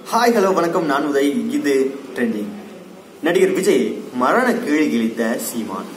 hi hello வணக்கம் நான் உதய் இது ட்ரெண்டிங் நடிகர் விஜய் மரண கீழ் கிழித்த சீமான்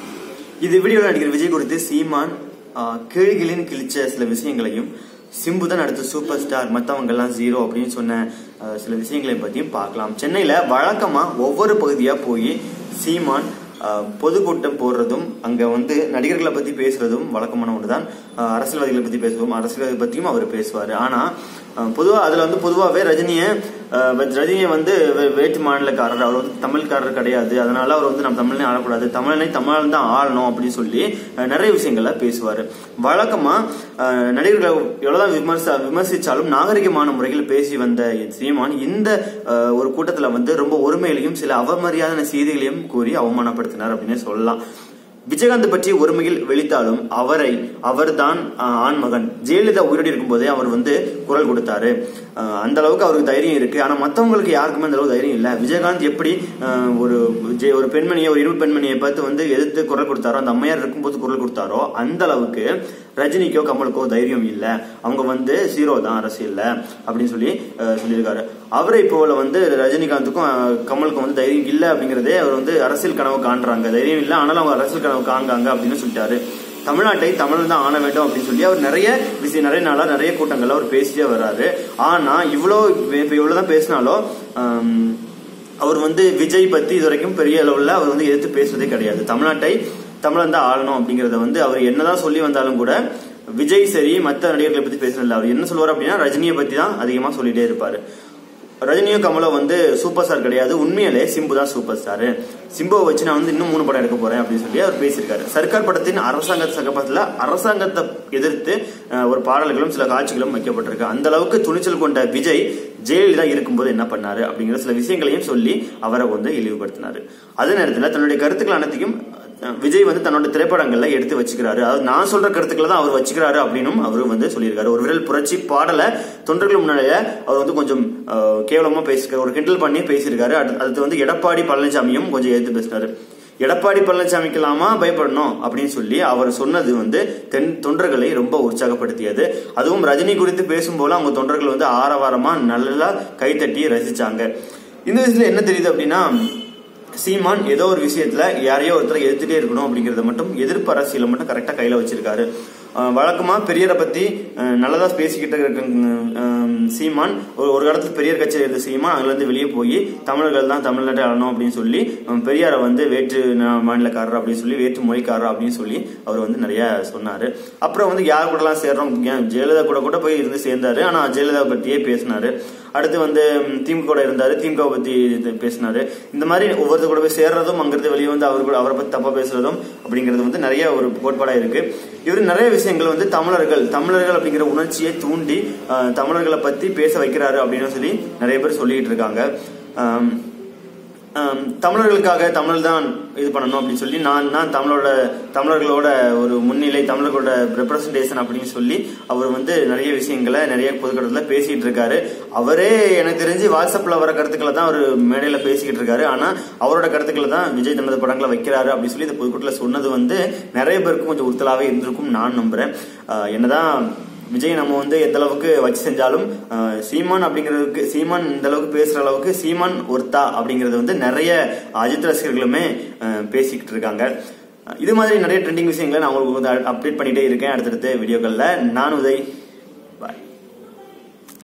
இது வீடியோவில் நடிகர் விஜய் குறித்து சீமான் ஆஹ், கீழ்கிழின்னு கிழிச்ச சில விஷயங்களையும் சிம்பு தான் அடுத்த சூப்பர் ஸ்டார் மற்றவங்க எல்லாம் ஜீரோ அப்படின்னு சொன்ன ஆஹ், சில விஷயங்களை பற்றியும் பார்க்கலாம் சென்னையில் வழக்கமாக ஒவ்வொரு பகுதியாக போய் சீமான் ஆஹ், பொதுக்கூட்டம் போடுறதும் அங்கே வந்து நடிகர்களை பற்றி பேசுறதும் வழக்கமான ஒன்று தான் அரசியல்வாதிகளை பற்றி பேசுவோம் அரசியல்வாதி பற்றியும் அவர் பேசுவார் ஆனால் பொதுவாக அதில் வந்து பொதுவாகவே ரஜினியை ஆஹ், ரஜினியை வந்து வே- வேற்று மாநிலக்காரர் அவர் வந்து தமிழ்காரர் கிடையாது அதனால அவர் வந்து நம்ம தமிழ்னே ஆளக்கூடாது தமிழனை தமிழ் தான் ஆளணும் அப்படின்னு சொல்லி ஆஹ், நிறைய விஷயங்கள்ல பேசுவார் வழக்கமா ஆஹ், நடிகர்களை எவ்வளவுதான் விமர்ச விமர்சிச்சாலும் நாகரிகமான முறையில் பேசி வந்த சீமான் இந்த ஆஹ், ஒரு கூட்டத்துல வந்து ரொம்ப ஒருமையிலையும் சில அவமரியாதையான செய்திகளையும் கூறி அவமானப்படுத்தினார் அப்படின்னு சொல்லலாம் விஜயகாந்த் பற்றி ஒருமையில் வெளித்தாலும் அவரை அவர்தான் ஆஹ், ஆண்மகன் ஜெயலலிதா உயிரோடு இருக்கும்போதே அவர் வந்து குரல் கொடுத்தாரு ஆஹ், அந்த அளவுக்கு அவருக்கு தைரியம் இருக்கு ஆனா மத்தவங்களுக்கு யாருக்குமே அந்த அளவுக்கு தைரியம் இல்ல விஜயகாந்த் எப்படி ஆஹ், ஒரு ஜெ- ஒரு பெண்மணியை ஒரு இருள் பெண்மணியை பார்த்து வந்து எதிர்த்து குரல் கொடுத்தாரோ அந்த அம்மையார் இருக்கும்போது குரல் கொடுத்தாரோ அந்த அளவுக்கு ரஜினிக்கோ கமலுக்கோ தைரியம் இல்ல அவங்க வந்து ஜீரோ தான் அரசியல்ல அப்படின்னு சொல்லி ஆஹ், சொல்லியிருக்காரு அவரை போல வந்து ரஜினிகாந்துக்கும் ஆஹ், கமலுக்கும் வந்து தைரியம் இல்ல அப்படிங்கறதே அவர் வந்து அரசியல் கனவு காண்றாங்க தைரியம் இல்ல ஆனாலும் அவங்க அரசியல் கனவு காண்காங்க அப்படின்னு சொல்லிட்டாரு தமிழ்நாட்டை தமிழ் தான் ஆள வேண்டும் அப்படின்னு சொல்லி அவர் நிறைய விஷயம் நிறைய நாளா நிறைய கூட்டங்கள்ல அவர் பேசிட்டே வர்றாரு ஆனா இவ்வளோ இப்ப இவ்வளவுதான் பேசினாலும் ஆம், அவர் வந்து விஜய் பத்தி இது வரைக்கும் பெரிய அளவுல அவர் வந்து எதிர்த்து பேசுறதே கிடையாது தமிழ்நாட்டை தமிழன் தான் ஆளணும் அப்படிங்கறத வந்து அவர் என்னதான் சொல்லி வந்தாலும் கூட விஜய் சரி மற்ற நடிகர்களை பத்தி பேசுறதில்ல அவர் என்ன சொல்லுவார் அப்படின்னா ரஜினியை பத்தி தான் அதிகமா சொல்லிட்டே இருப்பாரு ரஜினியும் கமலும் வந்து சூப்பர் ஸ்டார் கிடையாது உண்மையிலே சிம்பு தான் சூப்பர் ஸ்டார் சிம்புவை வச்சு நான் வந்து இன்னும் மூணு படம் எடுக்க போறேன் அப்படின்னு சொல்லி அவர் பேசியிருக்காரு சர்க்கார் படத்தின் அரசாங்க சகப்பத்தில் அரசாங்கத்தை எதிர்த்து அஹ், ஒரு பாடல்களும் சில காட்சிகளும் வைக்கப்பட்டிருக்கு அந்த அளவுக்கு துணிச்சல் கொண்ட விஜய் ஜெயலலிதா இருக்கும்போது என்ன பண்ணாரு அப்படிங்கிற சில விஷயங்களையும் சொல்லி அவரை வந்து இழிவுபடுத்தினாரு அதே நேரத்தில் தன்னுடைய கருத்துக்கள் அனைத்தையும் அஹ், விஜய் வந்து தன்னோட திரைப்படங்கள்ல எடுத்து வச்சுக்கிறாரு அதாவது நான் சொல்ற கருத்துக்களை தான் அவர் வச்சுக்கிறாரு அப்படின்னும் அவரு வந்து சொல்லியிருக்காரு ஒரு விரல் புரட்சி பாடல தொண்டர்கள் முன்னாடியே அவர் வந்து கொஞ்சம் அஹ், கேவலமா பேசியிருக்காரு ஒரு கிண்டல் பண்ணி பேசியிருக்காரு அடுத்து அடுத்து வந்து எடப்பாடி பழனிசாமியும் கொஞ்சம் எடுத்து பேசினாரு எடப்பாடி பழனிசாமிக்கெல்லாமா பயப்படணும் அப்படின்னு சொல்லி அவர் சொன்னது வந்து தென் தொண்டர்களை ரொம்ப உற்சாகப்படுத்தியது அதுவும் ரஜினி குறித்து பேசும்போது அவங்க தொண்டர்கள் வந்து ஆரவாரமா நல்லா கைத்தட்டி ரசிச்சாங்க இந்த விஷயத்துல என்ன தெரியுது அப்படின்னா சீமான் ஏதோ ஒரு விஷயத்துல யாரையோ ஒருத்தரை எதிர்த்துட்டே இருக்கணும் அப்படிங்கறத மட்டும் எதிர்ப்பு அரசியல மட்டும் கரெக்டா கையில வச்சிருக்காரு அஹ் வழக்கமா பெரியரை பத்தி அஹ் நல்லதா பேசிக்கிட்டு இருக்க அஹ் சீமான் ஒரு ஒரு காலத்துல பெரியார் கட்சியில் இருந்த சீமான் அதுல இருந்து வெளியே போய் தமிழர்கள் தான் தமிழ்நாட்டை ஆளணும் அப்படின்னு சொல்லி அஹ் பெரியாரை வந்து வேற்று நா- மாநிலக்காரர் அப்படின்னு சொல்லி வேற்று மொழிக்காரர் அப்படின்னு சொல்லி அவர் வந்து நிறைய சொன்னாரு அப்புறம் வந்து யார் கூட எல்லாம் சேர்றோம் ஏன் ஜெயலலிதா கூட கூட போய் இருந்து சேர்ந்தாரு ஆனா ஜெயலலிதா பத்தியே பேசினாரு அடுத்து வந்து ம், திமுக கூட இருந்தாரு திமுக பத்தி இது பேசினாரு இந்த மாதிரி ஒவ்வொருத்தர் கூட போய் சேர்றதும் அங்கிருந்து வெளியே வந்து அவர் கூட அவரை பத்தி தப்பா பேசுறதும் அப்படிங்கிறது வந்து நிறைய ஒரு கோட்பாடா இருக்கு இவர் நிறைய விஷயங்கள் வந்து தமிழர்கள் தமிழர்கள் அப்படிங்கிற உணர்ச்சியை தூண்டி அஹ், தமிழர்களை பத்தி பேச வைக்கிறாரு அப்படின்னு சொல்லி நிறைய பேர் சொல்லிட்டு இருக்காங்க ஆம், ஆம், தமிழர்களுக்காக தமிழ் தான் இது பண்ணணும் அப்படின்னு சொல்லி நான் தான் தமிழோட தமிழர்களோட ஒரு முன்னிலை தமிழர்களோட ரெப்ரசன்டேஷன் அப்படின்னு சொல்லி அவர் வந்து நிறைய விஷயங்களை நிறைய பொதுக்கட்டத்தில் பேசிட்டு இருக்காரு அவரே எனக்கு தெரிஞ்சு வாட்ஸ்அப்ல வர கருத்துக்களை தான் அவர் மேடையில பேசிக்கிட்டு இருக்காரு ஆனா அவரோட கருத்துக்களை தான் விஜய் தனது படங்களை வைக்கிறாரு அப்படின்னு சொல்லி இந்த பொதுக்கூட்டத்தில் சொன்னது வந்து நிறைய பேருக்கும் கொஞ்சம் உறுத்தலாவே இருந்திருக்கும் நான் நம்புறேன் ஆஹ் என்னதான் விஜய் நம்ம வந்து எந்த அளவுக்கு வச்சு செஞ்சாலும் அஹ், சீமான் அப்படிங்கிறதுக்கு சீமான் இந்த அளவுக்கு பேசுற அளவுக்கு சீமான் ஒருத்தா அப்படிங்கறது வந்து நிறைய அஜித் ரசிகர்களுமே அஹ், பேசிக்கிட்டு இருக்காங்க அஹ், இது மாதிரி நிறைய ட்ரெண்டிங் விஷயங்களை நான் உங்களுக்கு வந்து அப்டேட் பண்ணிட்டே இருக்கேன் அடுத்தடுத்த வீடியோக்கள்ல நான் உதய்